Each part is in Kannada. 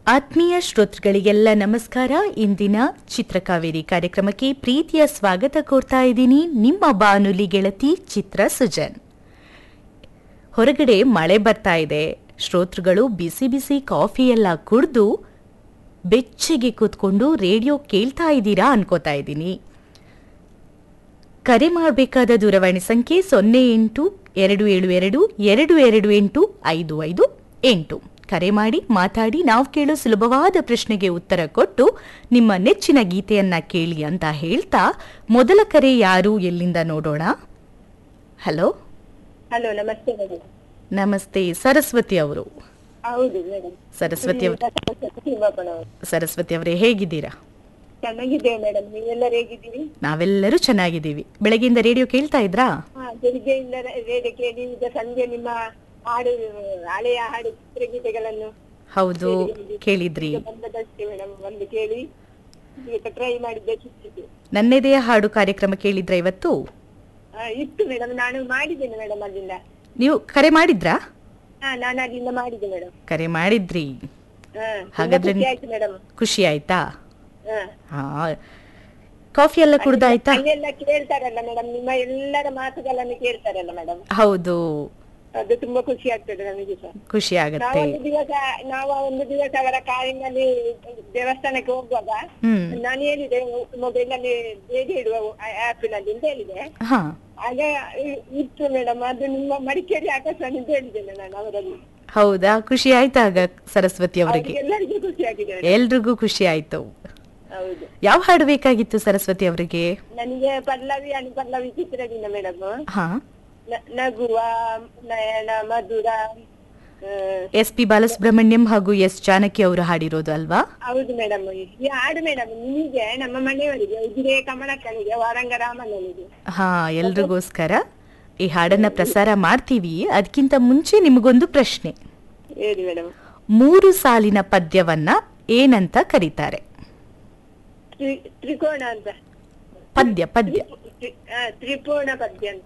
ಆತ್ಮೀಯ ಶ್ರೋತೃಗಳಿಗೆಲ್ಲ ನಮಸ್ಕಾರ ಇಂದಿನ ಚಿತ್ರಕಾವೇರಿ ಕಾರ್ಯಕ್ರಮಕ್ಕೆ ಪ್ರೀತಿಯ ಸ್ವಾಗತ ಕೋರ್ತಾ ಇದ್ದೀನಿ ನಿಮ್ಮ ಬಾನುಲಿ ಗೆಳತಿ ಚಿತ್ರ ಸುಜನ್ ಹೊರಗಡೆ ಮಳೆ ಬರ್ತಾ ಇದೆ ಶ್ರೋತೃಗಳು ಬಿಸಿ ಬಿಸಿ ಕಾಫಿ ಎಲ್ಲ ಕುಡಿದು ಬೆಚ್ಚಗೆ ಕೂತ್ಕೊಂಡು ರೇಡಿಯೋ ಕೇಳ್ತಾ ಇದ್ದೀರಾ ಅನ್ಕೋತಾ ಇದ್ದೀನಿ ಕರೆ ಮಾಡಬೇಕಾದ ದೂರವಾಣಿ ಸಂಖ್ಯೆ ಸೊನ್ನೆ ಎಂಟು ಎರಡು ಏಳು ಎರಡು ಎರಡು ಎರಡು ಎಂಟು ಐದು ಐದು ಎಂಟು ಕರೆ ಮಾಡಿ ಮಾತಾಡಿ ನಾವು ಕೇಳೋ ಸುಲಭವಾದ ಪ್ರಶ್ನೆಗೆ ಉತ್ತರ ಕೊಟ್ಟು ನಿಮ್ಮ ನೆಚ್ಚಿನ ಗೀತೆಯನ್ನ ಕೇಳಿ ಅಂತ ಹೇಳ್ತಾ ಮೊದಲ ಕರೆ ಯಾರು ಎಲ್ಲಿಂದ ನೋಡೋಣ ಹಲೋ ಹಲೋ ನಮಸ್ತೆ ಮೇಡಮ್ ನಮಸ್ತೆ ಸರಸ್ವತಿ ಅವರು ಹೌದು ಮೇಡಮ್ ಸರಸ್ವತಿ ಅವ್ರ ತಿಮ್ಮಪ್ಪನ ಅವರು ಸರಸ್ವತಿ ಅವರೇ ಹೇಗಿದ್ದೀರಾ ಚೆನ್ನಾಗಿದ್ದೇವೆ ಮೇಡಮ್ ನೀವೆಲ್ಲರೂ ಹೇಗಿದ್ದೀರಿ ನಾವೆಲ್ಲರೂ ಚೆನ್ನಾಗಿದ್ದೀವಿ ಬೆಳಗ್ಗೆಯಿಂದ ರೇಡಿಯೋ ಕೇಳ್ತಾ ಇದ್ರಾ ಹಾ ಬೆಳಿಗ್ಗೆಯಿಂದ ರೇಡಿಯೋ ಕೇಳಿ ಈಗ ಸಂಜೆ ನಿಮ್ಮ ಹಾಡು ಹಳೆಯ ಹಾಡು ಚಿತ್ರಗೀತೆಗಳನ್ನು ಹೌದು ಕೇಳಿದ್ರಿ ಈಗ ಬಂದದಷ್ಟೇ ಮೇಡಮ್ ಒಂದು ಕೇಳಿ ಈಗ ಟ್ರೈ ಮಾಡಿದ್ದೆ ಸಿಕ್ಕಿತು ನನ್ನೆದೆಯ ಹಾಡು ಕಾರ್ಯಕ್ರಮ ಕೇಳಿದ್ರ ಇವತ್ತು ಹಾ ಇತ್ತು ಮೇಡಮ್ ನಾನು ಮಾಡಿದ್ದೇನೆ ಮೇಡಮ್ ಅಲ್ಲಿಂದ ನೀವು ಕರೆ ಮಾಡಿದ್ರಾ ಹಾ ನಾನು ಅಲ್ಲಿಂದ ಮಾಡಿದ್ದೆ ಮೇಡಮ್ ಕರೆ ಮಾಡಿದ್ರಿ ಹಾ ಹಾಗಾದ್ರೆ ಖುಷಿ ಆಯ್ತು ಮೇಡಮ್ ಖುಷಿ ಆಯ್ತಾ ಹಾ ಹಾ ಕಾಫಿ ಎಲ್ಲ ಕುಡ್ದಾಯ್ತಾ ಅಲ್ಲೆಲ್ಲ ಕೇಳ್ತಾರಲ್ಲ ಮೇಡಮ್ ನಿಮ್ಮ ಎಲ್ಲರ ಮಾತುಗಳನ್ನು ಕೇಳ್ತಾರಲ್ಲ ಮೇಡಮ್ ಹೌದು ಅದು ತುಂಬಾ ಖುಷಿ ಆಗ್ತದೆ ನಮಗೆ ಸಹ ಖುಷಿ ಆಗತ್ತೆ ನಾವೊಂದು ದಿವಸ ನಾವು ಒಂದು ದಿವಸ ಅವರ ಕಾರಿನಲ್ಲಿ ದೇವಸ್ಥಾನಕ್ಕೆ ಹೋಗುವಾಗ ಹ್ಮ್ ನಾನು ಹೇಳಿದೆ ಮೊಬೈಲ್ ಅಲ್ಲಿ ರೇಡಿಯೋ ಇಡುವ ಆಪ್ ನಲ್ಲಿ ಅಂತ ಹೇಳಿದೆ ಹಾ ಆಗ ಇ- ಇತ್ತು ಮೇಡಮ್ ಅದು ನಿಮ್ಮ ಮಡಿಕೇರಿ ಆಕಾಶವಾಣಿ ಅಂತ ಹೇಳಿದ್ದೇನೆ ನಾನು ಅವರಲ್ಲಿ ಹೌದಾ ಖುಷಿ ಆಯ್ತಾ ಆಗ ಸರಸ್ವತಿ ಅವರಿಗೆ ಎಲ್ಲರಿಗೂ ಖುಷಿ ಆಗಿದೆ madam. ಎಲ್ರಿಗೂ ಖುಷಿ ಆಯ್ತು ಹೌದು ಯಾವ ಹಾಡು ಬೇಕಾಗಿತ್ತು ಸರಸ್ವತಿ ಅವರಿಗೆ ನನಗೆ ಪಲ್ಲವಿ ಅನುಪಲ್ಲವಿ ಚಿತ್ರದಿಂದ ಮೇಡಮ್ ಹಾ ನಗುವ ನಯನ ಮಧುರ ಆ, ಎಸ್ ಪಿ ಬಾಲಸುಬ್ರಹ್ಮಣ್ಯಂ ಹಾಗೂ ಎಸ್ ಜಾನಕಿ ಅವರು ಹಾಡಿರೋದು ಅಲ್ವಾ ಹೌದು ಮೇಡಮ್ ಈ ಹಾಡು ಮೇಡಮ್ ನಿಮಗೆ ನಮ್ಮ ಮನೆಯವರಿಗೆ ಉಜಿರೆ ಕಮಲಕ್ಕನಿಗೆ ವಾರಂಗ ರಾಮಣ್ಣನಿಗೆ ಹಾ ಎಲ್ರಿಗೋಸ್ಕರ ಈ ಹಾಡನ್ನ ಪ್ರಸಾರ ಮಾಡ್ತೀವಿ ಅದಕ್ಕಿಂತ ಮುಂಚೆ ನಿಮಗೊಂದು ಪ್ರಶ್ನೆ ಹೇಳಿ ಮೇಡಮ್ ಮೂರು ಸಾಲಿನ ಪದ್ಯವನ್ನ ಏನಂತ ಕರೀತಾರೆ ತ್ರಿ- ತ್ರಿಕೋಣ ಅಂತ ಪದ್ಯ ಪದ್ಯ ತ್ರಿ- ಆ, ತ್ರಿಕೋಣ ಪದ್ಯ ಅಂತ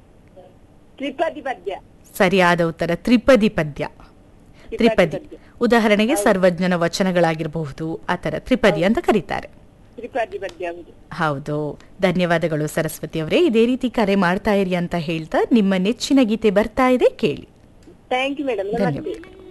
ತ್ರಿಪದಿ ಪದ್ಯ ಸರಿಯಾದ ಉತ್ತರ ತ್ರಿಪದಿ ಪದ್ಯ ತ್ರಿಪದಿ ಪದ್ಯ. ಉದಾಹರಣೆಗೆ ಸರ್ವಜ್ಞನ ವಚನಗಳಾಗಿರಬಹುದು ಆತರ ತ್ರಿಪದಿ ಅಂತ ಕರೀತಾರೆ ತ್ರಿಪದಿ ಪದ್ಯ ಹೌದು ಹೌದು ಧನ್ಯವಾದಗಳು ಸರಸ್ವತಿ ಅವರೇ ಇದೇ ರೀತಿ ಕರೆ ಮಾಡ್ತಾ ಇರಿ ಅಂತ ಹೇಳ್ತಾ ನಿಮ್ಮ ನೆಚ್ಚಿನ ಗೀತೆ ಬರ್ತಾ ಇದೆ ಕೇಳಿ ಥ್ಯಾಂಕ್ ಯು ಮೇಡಮ್ ನಮಸ್ತೆ ಧನ್ಯವಾದ